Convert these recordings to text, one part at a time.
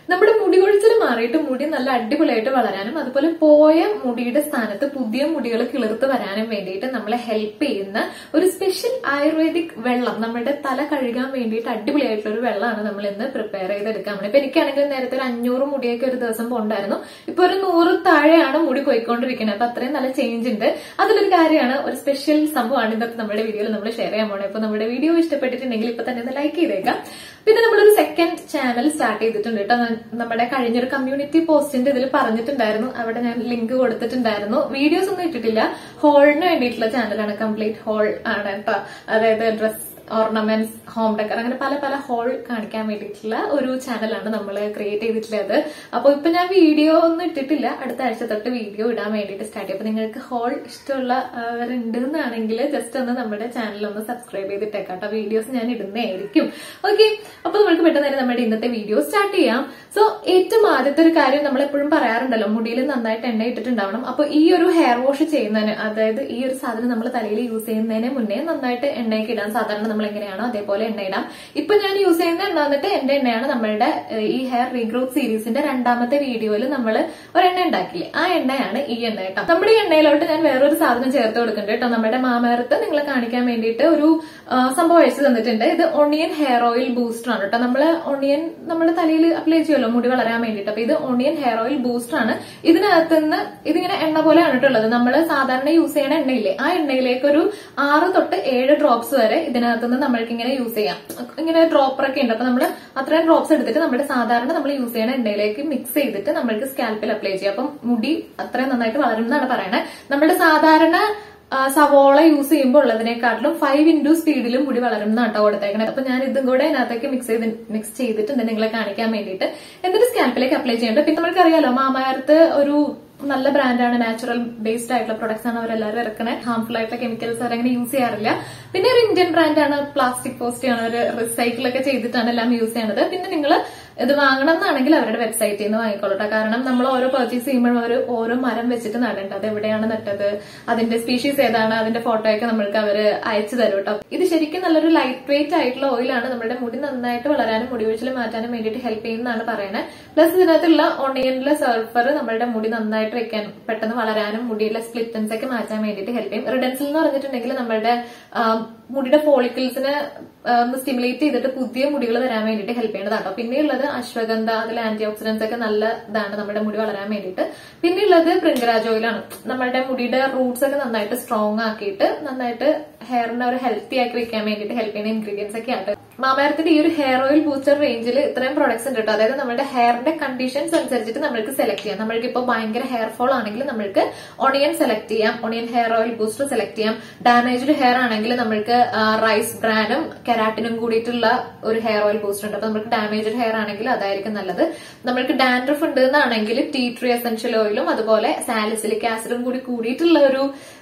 നമ്മുടെ മുടി കൊഴിച്ചിൽ മാറിയിട്ട് മുടി നല്ല അടിപൊളിയായിട്ട് വളരാനും അതുപോലെ പോയ മുടിയുടെ സ്ഥാനത്ത് പുതിയ മുടികൾ കിളിർത്ത് വരാനും വേണ്ടിയിട്ട് നമ്മളെ ഹെൽപ്പ് ചെയ്യുന്ന ഒരു സ്പെഷ്യൽ ആയുർവേദിക് വെള്ളം നമ്മുടെ തല കഴുകാൻ വേണ്ടിയിട്ട് അടിപൊളിയായിട്ടുള്ള ഒരു വെള്ളമാണ് നമ്മൾ ഇന്ന് പ്രിപ്പയർ ചെയ്തെടുക്കാൻ വേണ്ടി ഇപ്പൊ എനിക്കാണെങ്കിൽ നേരത്തെ ഒരു അഞ്ഞൂറ് മുടിയൊക്കെ ഒരു ദിവസം പോണ്ടായിരുന്നു ഇപ്പൊ ഒരു നൂറ് താഴെയാണ് മുടി പോയിക്കൊണ്ടിരിക്കുന്നത് അപ്പൊ അത്രയും നല്ല ചേഞ്ച് ഉണ്ട് അതിലൊരു കാര്യമാണ് ഒരു സ്പെഷ്യൽ സംഭവമാണ് ഇന്നത്തെ നമ്മുടെ വീഡിയോയിൽ നമ്മൾ ഷെയർ ചെയ്യാൻ പോണേ അപ്പൊ നമ്മുടെ വീഡിയോ ഇഷ്ടപ്പെട്ടിട്ടുണ്ടെങ്കിൽ ഇപ്പൊ തന്നെ ഒന്ന് ലൈക്ക് ചെയ്തേക്കാം പിന്നെ നമ്മളൊരു സെക്കൻഡ് ചാനൽ സ്റ്റാർട്ട് ചെയ്തിട്ടുണ്ട് കേട്ടോ ന- നമ്മുടെ കഴിഞ്ഞൊരു കമ്മ്യൂണിറ്റി പോസ്റ്റിന്റെ ഇതിൽ പറഞ്ഞിട്ടുണ്ടായിരുന്നു അവിടെ ഞാൻ ലിങ്ക് കൊടുത്തിട്ടുണ്ടായിരുന്നു വീഡിയോസ് ഒന്നും ഇട്ടിട്ടില്ല ഹോളിന് വേണ്ടിയിട്ടുള്ള ചാനലാണ് കംപ്ലീറ്റ് ഹോൾ ആണ് കേട്ടോ അതായത് ഡ്രസ് ഓർണമെന്റ്സ് ഹോം ഡെക്കർ അങ്ങനെ പല പല ഹോൾ കാണിക്കാൻ വേണ്ടിയിട്ടുള്ള ഒരു ചാനലാണ് നമ്മൾ ക്രിയേറ്റ് ചെയ്തിട്ടുള്ളത് അപ്പോൾ ഇപ്പൊ ഞാൻ വീഡിയോ ഒന്നും ഇട്ടിട്ടില്ല അടുത്ത ആഴ്ച തൊട്ട് വീഡിയോ ഇടാൻ വേണ്ടിയിട്ട് സ്റ്റാർട്ട് ചെയ്യും അപ്പൊ നിങ്ങൾക്ക് ഹോൾ ഇഷ്ടമുള്ളവരുണ്ട് എന്നാണെങ്കിൽ ജസ്റ്റ് ഒന്ന് നമ്മുടെ ചാനൽ ഒന്ന് സബ്സ്ക്രൈബ് ചെയ്തിട്ടേക്കാം കേട്ടോ വീഡിയോസ് ഞാൻ ഇടുന്നതായിരിക്കും ഓക്കെ അപ്പൊ നമുക്ക് പെട്ടെന്ന് തന്നെ നമ്മുടെ ഇന്നത്തെ വീഡിയോ സ്റ്റാർട്ട് ചെയ്യാം സോ ഏറ്റവും ആദ്യത്തെ ഒരു കാര്യം നമ്മൾ എപ്പോഴും പറയാറുണ്ടല്ലോ മുടിയിൽ നന്നായിട്ട് എണ്ണ ഇട്ടിട്ടുണ്ടാവണം അപ്പൊ ഈ ഒരു ഹെയർ വാഷ് ചെയ്യുന്നതിന് അതായത് ഈ ഒരു സാധനം നമ്മൾ തലയിൽ യൂസ് ചെയ്യുന്നതിന് മുന്നേ നന്നായിട്ട് എണ്ണയൊക്കെ ഇടാൻ സാധാരണ നമ്മൾ എങ്ങനെയാണോ അതേപോലെ എണ്ണ ഇടാം ഇപ്പൊ ഞാൻ യൂസ് ചെയ്യുന്ന എണ്ണ വന്നിട്ട് എന്റെ എണ്ണയാണ് നമ്മളുടെ ഏഹ്, ഈ ഹെയർ റീഗ്രോത്ത് സീരീസിന്റെ രണ്ടാമത്തെ വീഡിയോയിൽ നമ്മൾ ഒരെണ്ണ ഉണ്ടാക്കില്ലേ ആ എണ്ണയാണ് ഈ എണ്ണ കേട്ടോ നമ്മുടെ ഈ എണ്ണയിലോട്ട് ഞാൻ വേറൊരു സാധനം ചേർത്ത് കൊടുക്കുന്നുണ്ട് കേട്ടോ നമ്മുടെ മാമേർത്ത് നിങ്ങളെ കാണിക്കാൻ വേണ്ടിയിട്ട് ഒരു ആ, സംഭവം അയച്ചു തന്നിട്ടുണ്ട് ഇത് ഒണിയൻ ഹെയർ ഓയിൽ ബൂസ്റ്റർ ആണ് കേട്ടോ നമ്മള് ഒണിയൻ നമ്മുടെ തലയിൽ അപ്ലൈ ചെയ്യുമല്ലോ മുടി വളരാൻ വേണ്ടിയിട്ട് അപ്പൊ ഇത് ഒണിയൻ ഹെയർ ഓയിൽ ബൂസ്റ്റർ ആണ് ഇതിനകത്ത് നിന്ന് ഇതിങ്ങനെ എണ്ണ പോലെയാണ് കേട്ടുള്ളത് നമ്മൾ സാധാരണ യൂസ് ചെയ്യണ എണ്ണയില്ലേ ആ എണ്ണയിലേക്ക് ഒരു ആറ് തൊട്ട് ഏഴ് ഡ്രോപ്സ് വരെ ഇതിനകത്ത് നിന്ന് നമ്മൾക്ക് ഇങ്ങനെ യൂസ് ചെയ്യാം ഇങ്ങനെ ഡ്രോപ്പർ ഒക്കെ ഉണ്ട് അപ്പൊ നമ്മൾ അത്രയും ഡ്രോപ്സ് എടുത്തിട്ട് നമ്മുടെ സാധാരണ നമ്മൾ യൂസ് ചെയ്യണ എണ്ണയിലേക്ക് മിക്സ് ചെയ്തിട്ട് നമ്മൾക്ക് സ്കാൽപ്പിൽ അപ്ലൈ ചെയ്യാം അപ്പം മുടി അത്രയും നന്നായിട്ട് വളരും എന്നാണ് പറയണത് നമ്മുടെ സാധാരണ ആ, സവോള യൂസ് ചെയ്യുമ്പോൾ ഉള്ളതിനെക്കാട്ടിലും ഫൈവ് ഇൻറ്റു സ്പീഡിലും മുടി വളരും എന്നാട്ടോ കൊടുത്തേക്കണത് അപ്പൊ ഞാൻ ഇതും കൂടെ അതിനകത്തേക്ക് മിക്സ് ചെയ്ത് മിക്സ് ചെയ്തിട്ടുണ്ട് നിങ്ങളെ കാണിക്കാൻ വേണ്ടിയിട്ട് എന്നിട്ട് സ്കാൽപ്പിലേക്ക് അപ്ലൈ ചെയ്യേണ്ടത് പിന്നെ നമുക്കറിയാലോ മാമായർത്ത് ഒരു നല്ല ബ്രാൻഡാണ് നാച്ചുറൽ ബേസ്ഡ് ആയിട്ടുള്ള പ്രൊഡക്ട്സ് ആണ് അവരെല്ലാവരും ഇറക്കുന്നത് ഹാംഫുൾ ആയിട്ടുള്ള കെമിക്കൽസ് അവരങ്ങനെ യൂസ് ചെയ്യാറില്ല പിന്നെ ഒരു ഇന്ത്യൻ ബ്രാൻഡാണ് പ്ലാസ്റ്റിക് പോസ്റ്റ് ആണ് ഒരു റിസൈക്കിൾ ഒക്കെ ചെയ്തിട്ടാണ് എല്ലാം യൂസ് ചെയ്യണത് പിന്നെ നിങ്ങൾ ഇത് വാങ്ങണം എന്നാണെങ്കിൽ അവരുടെ വെബ്സൈറ്റിൽ നിന്ന് വാങ്ങിക്കോളട്ടെ കാരണം നമ്മൾ ഓരോ പർച്ചേസ് ചെയ്യുമ്പോഴും അവർ ഓരോ മരം വെച്ചിട്ട് നടേണ്ടത് അത് എവിടെയാണ് നട്ടത് അതിന്റെ സ്പീഷീസ് ഏതാണ് അതിന്റെ ഫോട്ടോ ഒക്കെ നമ്മൾക്ക് അവർ അയച്ചു തരും കേട്ടോ ഇത് ശരിക്കും നല്ലൊരു ലൈറ്റ് വെയിറ്റ് ആയിട്ടുള്ള ഓയിലാണ് നമ്മുടെ മുടി നന്നായിട്ട് വളരാനും മുടി ഒഴിച്ചിൽ മാറ്റാനും വേണ്ടിയിട്ട് ഹെൽപ്പ് ചെയ്യുന്നതാണ് പറയുന്നത് പ്ലസ് ഇതിനകത്തുള്ള ഒണിയനിലെ സൾഫർ നമ്മുടെ മുടി നന്നായിട്ട് വെക്കാൻ പെട്ടെന്ന് വളരാനും മുടിയിലെ സ്പ്ലിറ്റൻസ് ഒക്കെ മാറ്റാൻ വേണ്ടിയിട്ട് ഹെൽപ്പ് ചെയ്യും റിഡൻസിൽ എന്ന് പറഞ്ഞിട്ടുണ്ടെങ്കിൽ നമ്മുടെ ആ, മുടിയുടെ ഫോളിക്കിൾസിനെ ഒന്ന് സ്റ്റിമുലേറ്റ് ചെയ്തിട്ട് പുതിയ മുടികൾ വരാൻ വേണ്ടിയിട്ട് ഹെൽപ്പ് ചെയ്യുന്നതാട്ടോ പിന്നെയുള്ളത് അശ്വഗന്ധ അതിൽ ആന്റി ഓക്സിഡൻസ് ഒക്കെ നല്ല ഇതാണ് നമ്മുടെ മുടി വളരാൻ വേണ്ടിയിട്ട് പിന്നെയുള്ളത് പ്രിങ്കരാജ് ഓയിലാണ് നമ്മുടെ മുടിയുടെ റൂട്ട്സ് ഒക്കെ നന്നായിട്ട് സ്ട്രോങ് ആക്കിയിട്ട് നന്നായിട്ട് ഹെയറിനെ ഒരു ഹെൽത്തി ആക്കി വെക്കാൻ വേണ്ടിയിട്ട് ഹെൽപ്പ് ചെയ്യുന്ന ഇൻഗ്രീഡിയൻസ് ഒക്കെ ആയിട്ട് മാമാരത്തിന്റെ ഈ ഒരു ഹെയർ ഓയിൽ ബൂസ്റ്റർ റേഞ്ചിൽ ഇത്രയും പ്രൊഡക്ട്സ് ഉണ്ട് കേട്ടോ അതായത് നമ്മുടെ ഹെയറിന്റെ കണ്ടീഷൻസ് അനുസരിച്ചിട്ട് നമ്മൾക്ക് സെലക്ട് ചെയ്യാം നമ്മൾക്ക് ഇപ്പോൾ ഭയങ്കര ഹെയർ ഫോൾ ആണെങ്കിൽ നമ്മൾക്ക് ഒണിയൻ സെലക്ട് ചെയ്യാം onion hair oil booster select ചെയ്യാം ഡാമേജ്ഡ് ഹെയർ ആണെങ്കിൽ നമ്മൾക്ക് റൈസ് ബ്രാനും കെരാട്ടിനും കൂടിയിട്ടുള്ള ഒരു ഹെയർ ഓയിൽ ബൂസ്റ്റർ ഉണ്ട് അപ്പൊ നമുക്ക് ഡാമേജ്ഡ് ഹെയർ ആണെങ്കിൽ അതായിരിക്കും നല്ലത് നമ്മൾക്ക് ഡാൻഡ്രഫ് ഉണ്ട് എന്നാണെങ്കിൽ ടീ ട്രീ എസെൻഷ്യൽ ഓയിലും അതുപോലെ സാലിസിലിക് ആസിഡും കൂടി കൂടിയിട്ടുള്ള ഒരു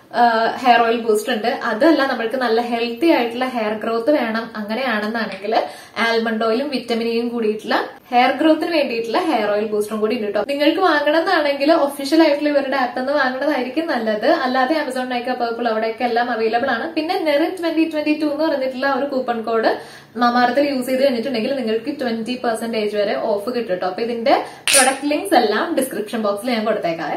ഹെയർ ഓയിൽ ബൂസ്റ്റർ ഉണ്ട് അതല്ല നമ്മൾക്ക് നല്ല ഹെൽത്തി ആയിട്ടുള്ള ഹെയർ ഗ്രോത്ത് വേണം അങ്ങനെയാണെന്നാണെങ്കിൽ ആൽമണ്ട് ഓയിലും വിറ്റമിനിയും കൂടിയിട്ടുള്ള ഹെയർ ഗ്രോത്തിന് വേണ്ടിയിട്ടുള്ള ഹെയർ ഓയിൽ ബൂസ്റ്ററും കൂടി ഉണ്ട് കേട്ടോ നിങ്ങൾക്ക് വാങ്ങണമെന്നാണെങ്കിൽ ഒഫീഷ്യൽ ആയിട്ടുള്ള ഇവരുടെ ആപ്പ് നിന്ന് വാങ്ങുന്നതായിരിക്കും നല്ലത് അല്ലാതെ ആമസോൺ നൈക്ക പേർപ്പിൾ അവിടെയൊക്കെ എല്ലാം അവൈലബിൾ ആണ് പിന്നെ നെറി ട്വന്റി ട്വന്റി ടു എന്ന് പറഞ്ഞിട്ടുള്ള ഒരു കൂപ്പൺ കോഡ് മമാർത്തിൽ യൂസ് ചെയ്ത് കഴിഞ്ഞിട്ടുണ്ടെങ്കിൽ നിങ്ങൾക്ക് ട്വന്റി പെർസെന്റേജ് വരെ ഓഫ് കിട്ടും കേട്ടോ അപ്പൊ ഇതിന്റെ പ്രൊഡക്റ്റ് ലിങ്ക്സ് എല്ലാം ഡിസ്ക്രിപ്ഷൻ ബോക്സിൽ ഞാൻ കൊടുത്തേക്കാവേ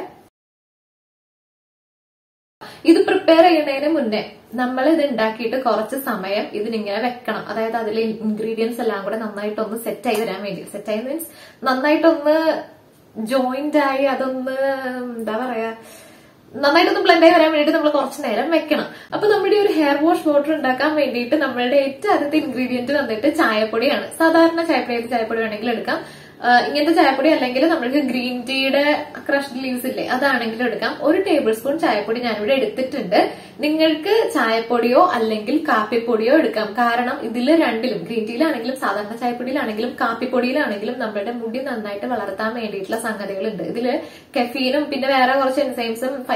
ഇത് പ്രിപ്പയർ ചെയ്യുന്നതിന് മുന്നേ നമ്മൾ ഇത് ഉണ്ടാക്കിയിട്ട് കുറച്ച് സമയം ഇതിനിങ്ങനെ വെക്കണം അതായത് അതിലെ ഇൻഗ്രീഡിയൻസ് എല്ലാം കൂടെ നന്നായിട്ടൊന്ന് സെറ്റ് ആയി വരാൻ വേണ്ടി സെറ്റ് ആയി മീൻസ് നന്നായിട്ടൊന്ന് ജോയിന്റ് ആയി അതൊന്ന് എന്താ പറയാ നന്നായിട്ടൊന്ന് ബ്ലെൻഡ് ആയി വരാൻ വേണ്ടിയിട്ട് നമ്മൾ കുറച്ച് നേരം വെക്കണം അപ്പൊ നമ്മുടെ ഒരു ഹെയർ വാഷ് പൗഡർ ഉണ്ടാക്കാൻ വേണ്ടിയിട്ട് നമ്മളുടെ ഏറ്റവും ആദ്യത്തെ ഇൻഗ്രീഡിയന്റ് വന്നിട്ട് ചായപ്പൊടിയാണ് സാധാരണ ചായപ്പൊടി ഏത് ചായപ്പൊടി വേണമെങ്കിലും എടുക്കാം ആ, ഇങ്ങനത്തെ ചായപ്പൊടി അല്ലെങ്കിൽ നമ്മൾക്ക് ഗ്രീൻ ടീയുടെ ക്രഷ്ഡ് ലീവ്സ് ഇല്ലേ അതാണെങ്കിലും എടുക്കാം ഒരു ടേബിൾ സ്പൂൺ ചായപ്പൊടി ഞാനിവിടെ എടുത്തിട്ടുണ്ട് നിങ്ങൾക്ക് ചായപ്പൊടിയോ അല്ലെങ്കിൽ കാപ്പിപ്പൊടിയോ എടുക്കാം കാരണം ഇതിൽ രണ്ടിലും ഗ്രീൻ ടീയിലാണെങ്കിലും സാധാരണ ചായപ്പൊടിയിലാണെങ്കിലും കാപ്പിപ്പൊടിയിലാണെങ്കിലും നമ്മുടെ മുടി നന്നായിട്ട് വളർത്താൻ വേണ്ടിയിട്ടുള്ള സംഗതികളുണ്ട് ഇതില് കെഫീനും പിന്നെ വേറെ കുറച്ച് എൻസൈംസും ഫൈറ്റോ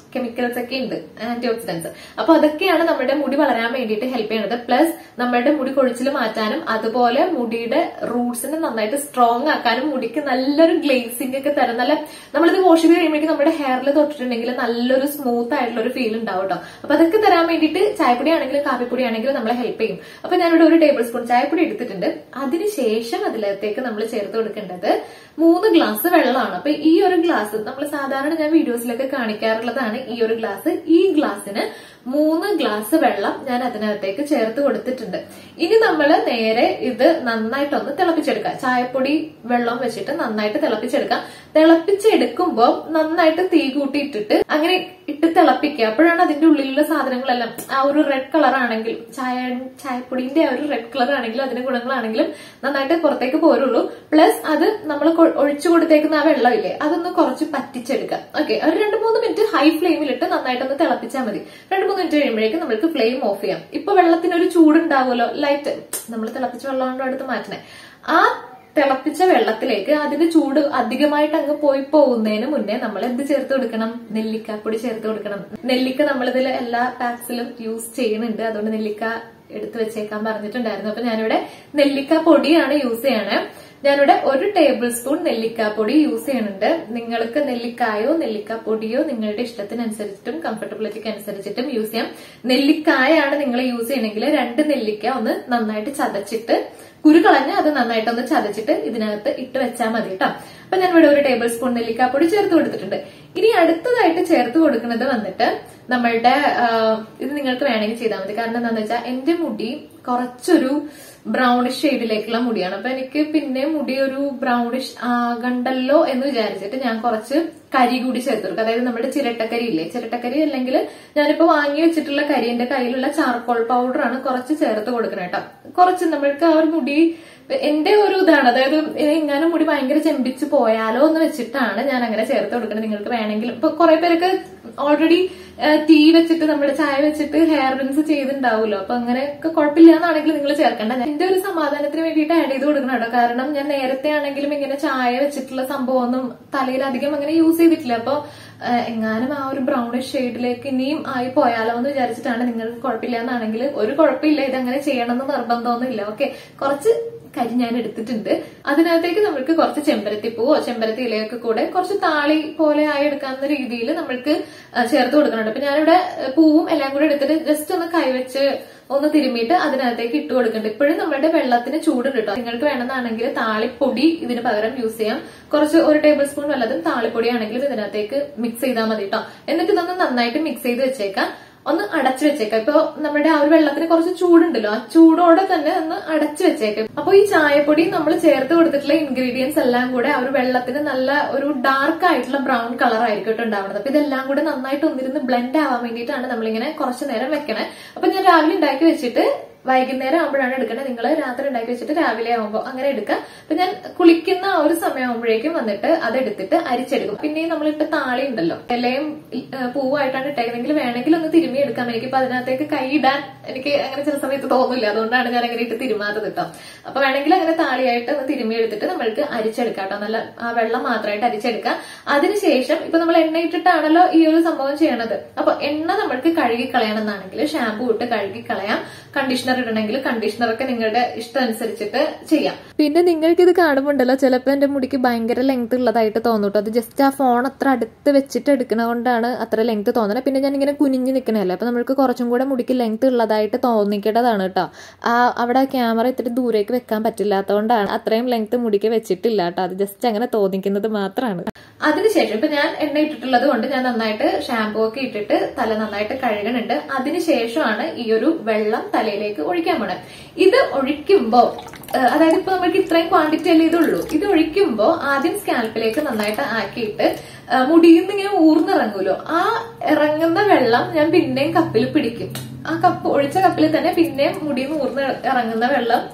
കെമിക്കൽസ് ഒക്കെ ഉണ്ട് ആന്റി ഓക്സിഡൻസ് അപ്പൊ അതൊക്കെയാണ് നമ്മുടെ മുടി വളരാൻ വേണ്ടിയിട്ട് ഹെൽപ്പ് ചെയ്യുന്നത് പ്ലസ് നമ്മുടെ മുടി കൊഴിച്ചിൽ മാറ്റാനും അതുപോലെ മുടിയുടെ റൂട്ട്സിനെ നന്നായിട്ട് സ്ട്രോങ് ആക്കാനും മുടിക്ക് നല്ലൊരു ഗ്ലേസിംഗ് ഒക്കെ തരും നല്ല നമ്മളിത് വാഷ് ചെയ്ത് കഴിയുമ്പോഴേക്കും നമ്മുടെ ഹെയറിൽ തൊട്ടിട്ടുണ്ടെങ്കിൽ നല്ലൊരു സ്മൂത്ത് ആയിട്ടുള്ള ഒരു ഫീൽ ഉണ്ടാവും കേട്ടോ അപ്പൊ അതൊക്കെ തരാൻ വേണ്ടിയിട്ട് ചായപ്പൊടി ആണെങ്കിലും കാപ്പിപ്പൊടി ആണെങ്കിലും നമ്മളെ ഹെൽപ്പ് ചെയ്യും അപ്പൊ ഞാനിവിടെ ഒരു ടേബിൾ സ്പൂൺ ചായപ്പൊടി എടുത്തിട്ടുണ്ട് അതിനുശേഷം അതിലത്തേക്ക് നമ്മൾ ചേർത്ത് കൊടുക്കേണ്ടത് മൂന്ന് ഗ്ലാസ് വെള്ളമാണ് അപ്പൊ ഈ ഒരു ഗ്ലാസ് നമ്മൾ സാധാരണ ഞാൻ വീഡിയോസിലൊക്കെ കാണിക്കാറുള്ളതാണ് ഈ ഒരു ഗ്ലാസ് ഈ ഗ്ലാസ്സിന് മൂന്ന് ഗ്ലാസ് വെള്ളം ഞാൻ അതിനകത്തേക്ക് ചേർത്ത് കൊടുത്തിട്ടുണ്ട് ഇനി നമ്മൾ നേരെ ഇത് നന്നായിട്ടൊന്ന് തിളപ്പിച്ചെടുക്കാം ചായപ്പൊടി വെള്ളം വെച്ചിട്ട് നന്നായിട്ട് തിളപ്പിച്ചെടുക്കാം തിളപ്പിച്ചെടുക്കുമ്പോൾ നന്നായിട്ട് തീ കൂട്ടിയിട്ടിട്ട് അങ്ങനെ ഇട്ട് തിളപ്പിക്കുക അപ്പോഴാണ് അതിന്റെ ഉള്ളിലുള്ള സാധനങ്ങളെല്ലാം ആ ഒരു റെഡ് കളർ ആണെങ്കിലും ചായ ചായപ്പൊടിന്റെ ആ ഒരു റെഡ് കളർ ആണെങ്കിലും അതിന്റെ ഗുണങ്ങളാണെങ്കിലും നന്നായിട്ട് പുറത്തേക്ക് പോരുള്ളൂ പ്ലസ് അത് നമ്മൾ ഒഴിച്ചു കൊടുത്തേക്കുന്ന ആ വെള്ളമില്ലേ അതൊന്ന് കുറച്ച് പറ്റിച്ചെടുക്കാം ഓക്കെ ഒരു രണ്ട് മൂന്ന് മിനിറ്റ് ഹൈ ഫ്ലെയിമിലിട്ട് നന്നായിട്ടൊന്ന് തിളപ്പിച്ചാൽ മതി രണ്ട് മൂന്ന് മിനിറ്റ് കഴിയുമ്പോഴേക്കും നമുക്ക് ഫ്ലെയിം ഓഫ് ചെയ്യാം ഇപ്പൊ വെള്ളത്തിന് ഒരു ചൂടുണ്ടാവുമല്ലോ ലൈറ്റ് നമ്മൾ തിളപ്പിച്ച വെള്ളം കൊണ്ട് എടുത്ത് മാറ്റണേ ആ തിളപ്പിച്ച വെള്ളത്തിലേക്ക് അതിന്റെ ചൂട് അധികമായിട്ട് അങ്ങ് പോയി പോകുന്നതിന് മുന്നേ നമ്മൾ എന്ത് ചേർത്ത് കൊടുക്കണം നെല്ലിക്കാപ്പൊടി ചേർത്ത് കൊടുക്കണം നെല്ലിക്ക നമ്മളിതിൽ എല്ലാ പാക്സിലും യൂസ് ചെയ്യുന്നുണ്ട് അതുകൊണ്ട് നെല്ലിക്ക എടുത്തു വെച്ചേക്കാൻ പറഞ്ഞിട്ടുണ്ടായിരുന്നു അപ്പൊ ഞാനിവിടെ നെല്ലിക്ക പൊടിയാണ് യൂസ് ചെയ്യണേ ഞാനിവിടെ ഒരു ടേബിൾ സ്പൂൺ നെല്ലിക്കാപ്പൊടി യൂസ് ചെയ്യുന്നുണ്ട് നിങ്ങൾക്ക് നെല്ലിക്കായോ നെല്ലിക്കാപ്പൊടിയോ നിങ്ങളുടെ ഇഷ്ടത്തിനനുസരിച്ചിട്ടും കംഫർട്ടബിലിറ്റിക്ക് അനുസരിച്ചിട്ടും യൂസ് ചെയ്യാം നെല്ലിക്കായാണ് നിങ്ങൾ യൂസ് ചെയ്യണമെങ്കിൽ രണ്ട് നെല്ലിക്ക ഒന്ന് നന്നായിട്ട് ചതച്ചിട്ട് കുരു കളഞ്ഞ് അത് നന്നായിട്ടൊന്ന് ചതച്ചിട്ട് ഇതിനകത്ത് ഇട്ട് വെച്ചാൽ മതി കേട്ടോ അപ്പൊ ഞാൻ ഇവിടെ ഒരു ടേബിൾ സ്പൂൺ നെല്ലിക്കാപ്പൊടി ചേർത്ത് കൊടുത്തിട്ടുണ്ട് ഇനി അടുത്തതായിട്ട് ചേർത്ത് കൊടുക്കുന്നത് വന്നിട്ട് നമ്മളുടെ ഇത് നിങ്ങൾക്ക് വേണമെങ്കിൽ ചെയ്താൽ മതി കാരണം എന്താണെന്ന് വെച്ചാൽ എന്റെ മുടി കുറച്ചൊരു ബ്രൗണിഷ് ഷെയ്ഡിലേക്കുള്ള മുടിയാണ് അപ്പൊ എനിക്ക് പിന്നെ മുടി ഒരു ബ്രൗണിഷ് ആകണ്ടല്ലോ എന്ന് വിചാരിച്ചിട്ട് ഞാൻ കുറച്ച് കരി കൂടി ചേർത്ത് കൊടുക്കും അതായത് നമ്മുടെ ചിരട്ടക്കരി ഇല്ലേ ചിരട്ടക്കരി അല്ലെങ്കിൽ ഞാനിപ്പോ വാങ്ങി വെച്ചിട്ടുള്ള കരി എന്റെ കയ്യിലുള്ള ചാർക്കോൾ പൗഡർ ആണ് കുറച്ച് ചേർത്ത് കൊടുക്കണം കേട്ടോ കുറച്ച് നമ്മൾക്ക് ആ ഒരു മുടി എന്റെ ഒരു ഇതാണ് അതായത് എങ്ങാനും മുടി ഭയങ്കര ചെമ്പിച്ച് പോയാലോ എന്ന് വെച്ചിട്ടാണ് ഞാൻ അങ്ങനെ ചേർത്ത് കൊടുക്കുന്നത് നിങ്ങൾക്ക് വേണമെങ്കിൽ ഇപ്പൊ കുറെ പേരൊക്കെ ഓൾറെഡി ടീ വെച്ചിട്ട് നമ്മുടെ ചായ വെച്ചിട്ട് ഹെയർ റിൻസ് ചെയ്തിട്ടുണ്ടാവുമല്ലോ അപ്പൊ അങ്ങനെയൊക്കെ കുഴപ്പമില്ല എന്നാണെങ്കിൽ നിങ്ങൾ ചേർക്കണ്ട എന്റെ ഒരു സമാധാനത്തിന് വേണ്ടിയിട്ട് ആഡ് ചെയ്ത് കൊടുക്കണം കേട്ടോ കാരണം ഞാൻ നേരത്തെ ആണെങ്കിലും ഇങ്ങനെ ചായ വെച്ചിട്ടുള്ള സംഭവമൊന്നും തലയിൽ അധികം അങ്ങനെ യൂസ് ചെയ്തിട്ടില്ല അപ്പൊ എങ്ങാനും ആ ഒരു ബ്രൗണിഷ് ഷെയ്ഡിലേക്ക് ഇനിയും ആയി പോയാലോ എന്ന് വിചാരിച്ചിട്ടാണ് നിങ്ങൾക്ക് കുഴപ്പമില്ല എന്നാണെങ്കിൽ ഒരു കുഴപ്പമില്ല ഇതങ്ങനെ ചെയ്യണമെന്ന് നിർബന്ധമൊന്നുമില്ല ഓക്കെ കുറച്ച് കരി ഞാൻ എടുത്തിട്ടുണ്ട് അതിനകത്തേക്ക് നമ്മൾക്ക് കുറച്ച് ചെമ്പരത്തി പൂവോ ചെമ്പരത്തി ഇലയൊക്കെ കൂടെ കുറച്ച് താളി പോലെ ആയി എടുക്കാവുന്ന രീതിയിൽ നമ്മൾക്ക് ചേർത്ത് കൊടുക്കുന്നുണ്ട് അപ്പൊ ഞാനിവിടെ പൂവും എല്ലാം കൂടെ എടുത്തിട്ട് ജസ്റ്റ് ഒന്ന് കൈവച്ച് ഒന്ന് തിരുമ്മിയിട്ട് അതിനകത്തേക്ക് ഇട്ട് കൊടുക്കുന്നുണ്ട് ഇപ്പോഴും നമ്മുടെ വെള്ളത്തിന് ചൂടുണ്ട് കേട്ടോ നിങ്ങൾക്ക് വേണമെന്നാണെങ്കിൽ താളിപ്പൊടി ഇതിന് പകരം യൂസ് ചെയ്യാം കുറച്ച് ഒരു ടേബിൾ സ്പൂൺ വല്ലതും താളിപ്പൊടി ആണെങ്കിലും ഇതിനകത്തേക്ക് മിക്സ് ചെയ്താൽ മതി കേട്ടോ എന്നിട്ട് ഇതൊന്ന് നന്നായിട്ട് മിക്സ് ചെയ്ത് വെച്ചേക്കാം ഒന്ന് അടച്ചു വെച്ചേക്കാം ഇപ്പൊ നമ്മുടെ ആ ഒരു വെള്ളത്തിന് കുറച്ച് ചൂടുണ്ടല്ലോ ആ ചൂടോടെ തന്നെ ഒന്ന് അടച്ചു വെച്ചേക്കാം അപ്പൊ ഈ ചായപ്പൊടി നമ്മൾ ചേർത്ത് കൊടുത്തിട്ടുള്ള ഇൻഗ്രീഡിയൻസ് എല്ലാം കൂടെ ആ ഒരു വെള്ളത്തിന് നല്ല ഒരു ഡാർക്ക് ആയിട്ടുള്ള ബ്രൗൺ കളർ ആയിരിക്കും കേട്ടോ ഉണ്ടാവുന്നത് അപ്പൊ ഇതെല്ലാം കൂടെ നന്നായിട്ട് ഒന്നിരുന്ന് ബ്ലെൻഡ് ആവാൻ വേണ്ടിയിട്ടാണ് നമ്മളിങ്ങനെ കുറച്ചു നേരം വെക്കണേ അപ്പൊ ഞാൻ രാവിലെ ഉണ്ടാക്കി വെച്ചിട്ട് വൈകുന്നേരം ആകുമ്പോഴാണ് എടുക്കേണ്ടത് നിങ്ങൾ രാത്രി ഉണ്ടാക്കി വെച്ചിട്ട് രാവിലെ ആകുമ്പോൾ അങ്ങനെ എടുക്കുക അപ്പൊ ഞാൻ കുളിക്കുന്ന ആ ഒരു സമയമാകുമ്പോഴേക്കും വന്നിട്ട് അതെടുത്തിട്ട് അരിച്ചെടുക്കും പിന്നെ നമ്മളിട്ട് താളി ഉണ്ടല്ലോ ഇലയും പൂവായിട്ടാണ് ഇട്ടേക്കുന്നെങ്കിൽ വേണമെങ്കിൽ ഒന്ന് തിരുമ്മി എടുക്കാം എനിക്കിപ്പോ അതിനകത്തേക്ക് കൈ ഇടാൻ എനിക്ക് അങ്ങനെ ചില സമയത്ത് തോന്നില്ല അതുകൊണ്ടാണ് ഞാൻ അങ്ങനെ ഇട്ട് തിരുമാത്തത് കേട്ടോ അപ്പൊ വേണമെങ്കിൽ അങ്ങനെ താളിയായിട്ട് ഒന്ന് തിരുമ്മി എടുത്തിട്ട് നമ്മൾക്ക് അരിച്ചെടുക്കാം കേട്ടോ നല്ല ആ വെള്ളം മാത്രമായിട്ട് അരിച്ചെടുക്കാം അതിനുശേഷം ഇപ്പൊ നമ്മൾ എണ്ണ ഇട്ടിട്ടാണല്ലോ ഈ ഒരു സംഭവം ചെയ്യണത് അപ്പൊ എണ്ണ നമ്മൾക്ക് കഴുകി കളയണമെന്നാണെങ്കിൽ ഷാമ്പൂ ഇട്ട് കഴുകി കളയാം കണ്ടീഷണർ ഇടണമെങ്കിൽ കണ്ടീഷണർ ഒക്കെ നിങ്ങളുടെ ഇഷ്ടം അനുസരിച്ചിട്ട് ചെയ്യാം പിന്നെ നിങ്ങൾക്ക് ഇത് കാണുമ്പോണ്ടല്ലോ ചിലപ്പോൾ എന്റെ മുടിക്ക് ഭയങ്കര ലെങ്ത് ഉള്ളതായിട്ട് തോന്നൂട്ടോ അത് ജസ്റ്റ് ആ ഫോൺ അത്ര അടുത്ത് വെച്ചിട്ട് എടുക്കണ കൊണ്ടാണ് അത്ര ലെങ്ത് തോന്നുന്നത് പിന്നെ ഞാൻ ഇങ്ങനെ കുനിഞ്ഞ് നിൽക്കണല്ലേ അപ്പൊ നമ്മൾക്ക് കുറച്ചും കൂടെ മുടിക്ക് ലെങ്ത് ഉള്ളതായിട്ട് തോന്നിക്കേണ്ടതാണ് കേട്ടോ ആ അവിടെ ക്യാമറ ഇത്തിരി ദൂരേക്ക് വെക്കാൻ പറ്റില്ലാത്തതുകൊണ്ടാണ് അത്രയും ലെങ്ത് മുടിക്ക് വെച്ചിട്ടില്ല കേട്ടോ അത് ജസ്റ്റ് അങ്ങനെ തോന്നിക്കുന്നത് മാത്രമാണ് അതിനുശേഷം ഇപ്പൊ ഞാൻ എണ്ണ ഇട്ടിട്ടുള്ളത് കൊണ്ട് ഞാൻ നന്നായിട്ട് ഷാമ്പൂ ഒക്കെ ഇട്ടിട്ട് തല നന്നായിട്ട് കഴുകണുണ്ട് അതിനുശേഷമാണ് ഈ ഒരു വെള്ളം തലയിലേക്ക് ഒഴിക്കാൻ പോണത് ഇത് ഒഴിക്കുമ്പോ അതായത് ഇപ്പൊ നമുക്ക് ഇത്രയും ക്വാണ്ടിറ്റി അല്ലേ ഇതുള്ളൂ ഇത് ഒഴിക്കുമ്പോ ആദ്യം സ്കാൽപ്പിലേക്ക് നന്നായിട്ട് ആക്കിയിട്ട് മുടിയിൽ നിന്ന് ഇങ്ങനെ ഊർന്നിറങ്ങൂലോ ആ ഇറങ്ങുന്ന വെള്ളം ഞാൻ പിന്നെയും കപ്പിൽ പിടിക്കും ആ കപ്പ് ഒഴിച്ച കപ്പിൽ തന്നെ പിന്നെയും മുടിയിൽ നിന്ന് ഊർന്ന് ഇറങ്ങുന്ന വെള്ളം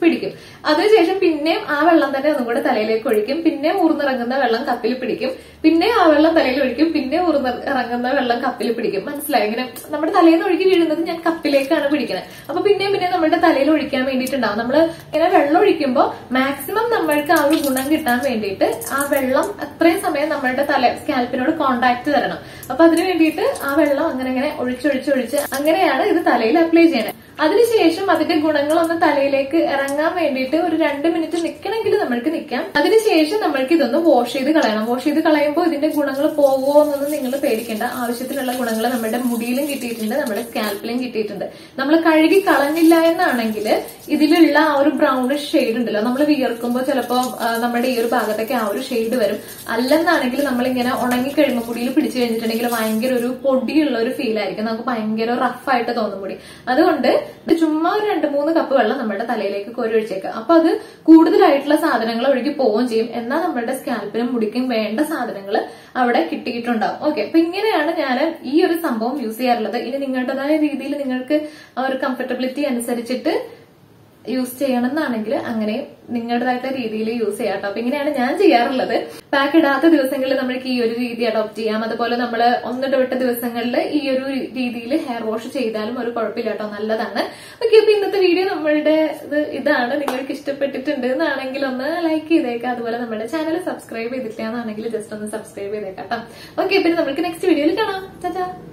പിടിക്കും അതിനുശേഷം പിന്നെയും ആ വെള്ളം തന്നെ ഒന്നും കൂടെ തലയിലേക്ക് ഒഴിക്കും പിന്നെ ഊർന്നിറങ്ങുന്ന വെള്ളം കപ്പിൽ പിടിക്കും പിന്നെ ആ വെള്ളം തലയിൽ ഒഴിക്കും പിന്നെ ഊർന്ന് ഇറങ്ങുന്ന വെള്ളം കപ്പിൽ പിടിക്കും മനസ്സിലായി ഇങ്ങനെ നമ്മുടെ തലയിൽ നിന്ന് ഒഴുകി വീഴുന്നത് ഞാൻ കപ്പിലേക്കാണ് പിടിക്കുന്നത് അപ്പൊ പിന്നെയും പിന്നെ നമ്മുടെ തലയിൽ ഒഴിക്കാൻ വേണ്ടിയിട്ടുണ്ടാവും നമ്മൾ ഇങ്ങനെ വെള്ളം ഒഴിക്കുമ്പോൾ മാക്സിമം നമ്മൾക്ക് ആ ഒരു ഗുണം കിട്ടാൻ വേണ്ടിയിട്ട് ആ വെള്ളം അത്രയും സമയം നമ്മളുടെ തല സ്കാൽപ്പിനോട് കോണ്ടാക്ട് തരണം അപ്പൊ അതിന് വേണ്ടിയിട്ട് ആ വെള്ളം അങ്ങനെ അങ്ങനെ ഒഴിച്ചൊഴിച്ചൊഴിച്ച് അങ്ങനെയാണ് ഇത് തലയിൽ അപ്ലൈ ചെയ്യണത് അതിനുശേഷം അതിന്റെ ഗുണങ്ങളൊന്ന് തലയിലേക്ക് ഇറങ്ങാൻ വേണ്ടിയിട്ട് ഒരു രണ്ട് മിനിറ്റ് നിൽക്കണമെങ്കിൽ നമ്മൾക്ക് നിൽക്കാം അതിനുശേഷം നമ്മൾക്ക് ഇതൊന്ന് വാഷ് ചെയ്ത് കളയണം വാഷ് ചെയ്ത് കളയുമ്പോൾ ഇതിന്റെ ഗുണങ്ങൾ പോകുമോ എന്നൊന്നും നിങ്ങൾ പേടിക്കേണ്ട ആവശ്യത്തിനുള്ള ഗുണങ്ങൾ നമ്മുടെ മുടിയിലും കിട്ടിയിട്ടുണ്ട് നമ്മുടെ സ്കാൽപ്പിലും കിട്ടിയിട്ടുണ്ട് നമ്മൾ കഴുകി കളഞ്ഞില്ല എന്നാണെങ്കിൽ ഇതിലുള്ള ആ ഒരു ബ്രൗണിഷ് ഷെയ്ഡ് ഉണ്ടല്ലോ നമ്മൾ വിയർക്കുമ്പോൾ ചിലപ്പോൾ നമ്മുടെ ഈ ഒരു ഭാഗത്തൊക്കെ ആ ഒരു ഷെയ്ഡ് വരും അല്ലെന്നാണെങ്കിൽ നമ്മളിങ്ങനെ ഉണങ്ങി കഴിയുമ്പോൾ മുടിയിൽ പിടിച്ചു കഴിഞ്ഞിട്ടുണ്ടെങ്കിൽ ഭയങ്കര ഒരു പൊടിയുള്ള ഒരു ഫീൽ ആയിരിക്കും നമുക്ക് ഭയങ്കര റഫായിട്ട് തോന്നും മുടി അതുകൊണ്ട് ഇത് ചുമ്മാ ഒരു രണ്ട് മൂന്ന് കപ്പ് വെള്ളം നമ്മുടെ തലയിലേക്ക് കോരി ഒഴിച്ചേക്കുക അപ്പൊ അത് കൂടുതലായിട്ടുള്ള സാധനങ്ങൾ ഒഴുകി പോവുകയും ചെയ്യും എന്നാൽ നമ്മുടെ സ്കാൽപ്പിനും മുടിക്കും വേണ്ട സാധനങ്ങൾ അവിടെ കിട്ടിയിട്ടുണ്ടാവും ഓക്കെ അപ്പൊ ഇങ്ങനെയാണ് ഞാൻ ഈ ഒരു സംഭവം യൂസ് ചെയ്യാറുള്ളത് ഇനി നിങ്ങളുടേതായ രീതിയിൽ നിങ്ങൾക്ക് ആ ഒരു കംഫർട്ടബിലിറ്റി അനുസരിച്ചിട്ട് യൂസ് ചെയ്യണം എന്നാണെങ്കിൽ അങ്ങനെ നിങ്ങളുടേതായിട്ടുള്ള രീതിയിൽ യൂസ് ചെയ്യാം കേട്ടോ അപ്പൊ ഇങ്ങനെയാണ് ഞാൻ ചെയ്യാറുള്ളത് പാക്ക് ഇടാത്ത ദിവസങ്ങളിൽ നമ്മൾക്ക് ഈ ഒരു രീതി അഡോപ്റ്റ് ചെയ്യാം അതുപോലെ നമ്മൾ ഒന്നിടവിട്ട ദിവസങ്ങളിൽ ഈ ഒരു രീതിയിൽ ഹെയർ വാഷ് ചെയ്താലും ഒരു കുഴപ്പമില്ല കേട്ടോ നല്ലതാണ് ഓക്കെ അപ്പൊ ഇന്നത്തെ വീഡിയോ നമ്മളുടെ ഇത് ഇതാണ് നിങ്ങൾക്ക് ഇഷ്ടപ്പെട്ടിട്ടുണ്ട് എന്നാണെങ്കിൽ ഒന്ന് ലൈക്ക് ചെയ്തേക്കാം അതുപോലെ നമ്മുടെ ചാനൽ സബ്സ്ക്രൈബ് ചെയ്തിട്ടില്ല എന്നാണെങ്കിൽ ജസ്റ്റ് ഒന്ന് സബ്സ്ക്രൈബ് ചെയ്തേക്കാം കേട്ടോ ഓക്കെ പിന്നെ നമുക്ക് നെക്സ്റ്റ് വീഡിയോയിൽ കാണാം ചാച്ചാ